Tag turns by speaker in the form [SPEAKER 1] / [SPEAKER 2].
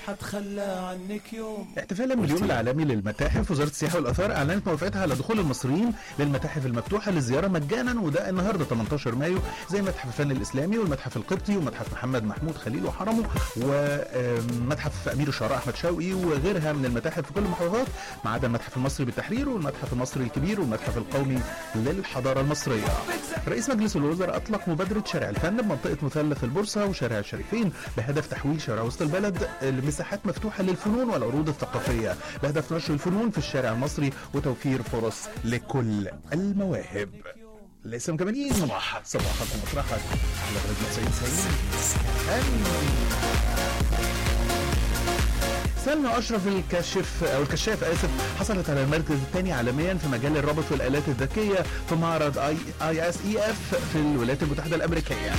[SPEAKER 1] حتخلى عنك يوم
[SPEAKER 2] احتفالا باليوم العالمي للمتاحف وزاره السياحه والاثار اعلنت موافقتها على دخول المصريين للمتاحف المفتوحه للزياره مجانا وده النهارده 18 مايو زي متحف الفن الاسلامي والمتحف القبطي ومتحف محمد محمود خليل وحرمه ومتحف امير الشعراء احمد شوقي وغيرها من المتاحف في كل المحافظات ما عدا المتحف المصري بالتحرير والمتحف المصري الكبير والمتحف القومي للحضاره المصريه. رئيس مجلس الوزراء اطلق مبادره شارع الفن بمنطقه مثلث البورصه وشارع الشريفين بهدف تحويل شارع وسط البلد لمساحات مفتوحه للفنون والعروض الثقافيه بهدف نشر الفنون في الشارع المصري وتوفير فرص لكل المواهب. لسه مكملين صباحك صباحك ومطرحك على راديو 90 سلمى اشرف الكاشف او الكشاف اسف حصلت على المركز الثاني عالميا في مجال الربط والالات الذكيه في معرض اي اي اس اي اف في الولايات المتحده الامريكيه